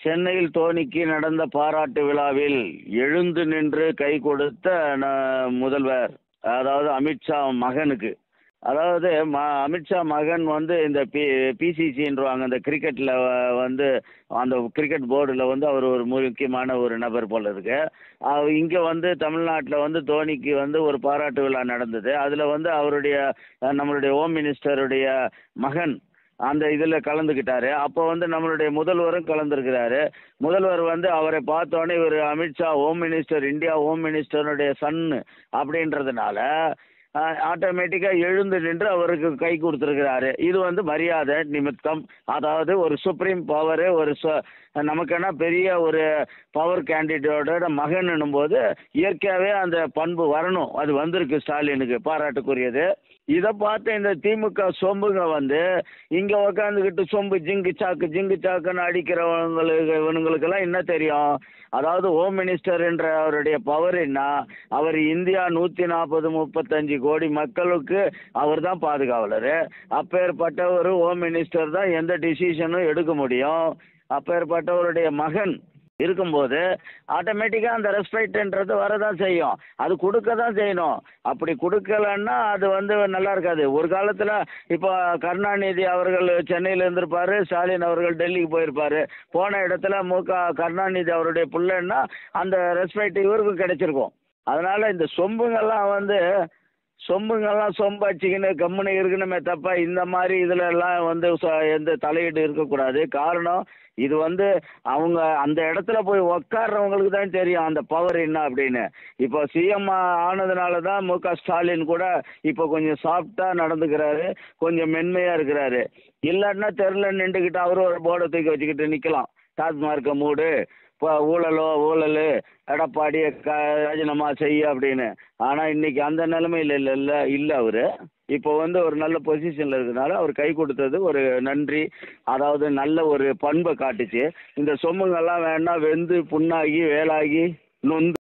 சென்னையில் தோனிக்கு நடந்த பாராட்டு விழாவில் எழுந்து நின்று கை கொடுத்த ந- முதல்வர் அதாவது அமித்ஷா மகனுக்கு அதாவது ம அமித்ஷா மகன் வந்து இந்த பி பிசிசின்றவாங்க அந்த கிரிக்கெட்டில் வந்து அந்த கிரிக்கெட் போர்டில் வந்து அவர் ஒரு முக்கியமான ஒரு நபர் போல இருக்கு இங்கே வந்து தமிழ்நாட்டில் வந்து தோனிக்கு வந்து ஒரு பாராட்டு விழா நடந்தது அதில் வந்து அவருடைய அஹ், நம்மளுடைய ஹோம் மினிஸ்டருடைய மகன் அந்த இதில் கலந்துக்கிட்டாரு அப்போ வந்து நம்மளுடைய முதல்வரும் கலந்துருக்கிறாரு முதல்வர் வந்து அவரை பார்த்தோன்னே இவர் Amit Shah home minister India home மினிஸ்டருடைய சன்னு அப்படின்றதுனால ஆட்டோமேட்டிக்காக எழுந்து நின்று அவருக்கு கை கொடுத்துருக்கிறாரு இது வந்து மரியாதை நிமித்தம் அதாவது ஒரு சுப்ரீம் பவரு ஒரு சு- நமக்கென்னா பெரிய ஒரு பவர் கேண்டிடேட்டோட மகன்னும் போது இயற்கையாகவே அந்த பண்பு வரணும் அது வந்திருக்கு ஸ்டாலினுக்கு பாராட்டுக்குரியது இதை பார்த்து இந்த திமுக சொம்புங்க வந்து இங்கே உக்காந்துக்கிட்டு சொம்பு ஜிங்கு சாக்கு ஜிங்கு சாக்குன்னு அடிக்கிறவங்களுக்கு இவனுங்களுக்கெல்லாம் என்ன தெரியும் அதாவது ஹோம் மினிஸ்டர்ன்ற அவருடைய பவர் என்ன அவர் இந்தியா நூற்றி நாற்பது முப்பத்தஞ்சு கோடி மக்களுக்கு அவர் தான் பாதுகாவலர் அப்பேற்பட்ட ஒரு ஹோம் மினிஸ்டர் தான் எந்த டிசிஷனும் எடுக்க முடியும் அப்பேற்பட்டவருடைய மகன் இருக்கும்போது ஆட்டோமேட்டிக்காக அந்த ரெஸ்பெக்ட்ன்றது வரதான் செய்யும் அது கொடுக்க தான் செய்யணும் அப்படி கொடுக்கலன்னா அது வந்து நல்லா இருக்காது ஒரு காலத்தில் இப்போ கருணாநிதி அவர்கள் சென்னையில் இருந்திருப்பாரு ஸ்டாலின் அவர்கள் டெல்லிக்கு போயிருப்பாரு போன இடத்துல மு க கருணாநிதி அவருடைய பிள்ளைன்னா அந்த ரெஸ்பெக்ட் இவருக்கும் கிடைச்சிருக்கும் அதனால் இந்த சொம்புங்கெல்லாம் வந்து சொம்புங்கெல்லாம் சொம்பு அடிச்சிக்கின்னு கம்முன்னு இருக்கணுமே தப்ப இந்த மாதிரி இதுல எல்லாம் வந்து ச- எந்த தலையீடு இருக்கக்கூடாது காரணம் இது வந்து அவங்க அந்த இடத்துல போய் உக்காடுறவங்களுக்கு தான் தெரியும் அந்த பவர் என்ன அப்படின்னு இப்போ சிஎம் ஆனதுனால தான் மு க ஸ்டாலின் கூட இப்போ கொஞ்சம் சாஃப்டாக நடந்துக்கிறாரு கொஞ்சம் மென்மையாக இருக்கிறாரு இல்லைன்னா தெருல நின்றுக்கிட்டு அவரும் ஒரு போர்டை தூக்கி வச்சுக்கிட்டு நிற்கலாம் டாஸ்மார்க்கை மூடு இப்போ ஊழலோ ஊழல் எடப்பாடியை க ராஜினாமா செய்ய அப்படின்னு ஆனால் இன்னைக்கு அந்த நிலைமையில் இல்லை இல்லை இல்லை அவர் இப்போ வந்து ஒரு நல்ல பொசிஷனில் இருக்கிறதுனால அவர் கை கொடுத்தது ஒரு நன்றி அதாவது நல்ல ஒரு பண்பை காட்டுச்சு இந்த சொம்புங்கெல்லாம் வேணா வெந்து புண்ணாகி வேலாகி நொந்து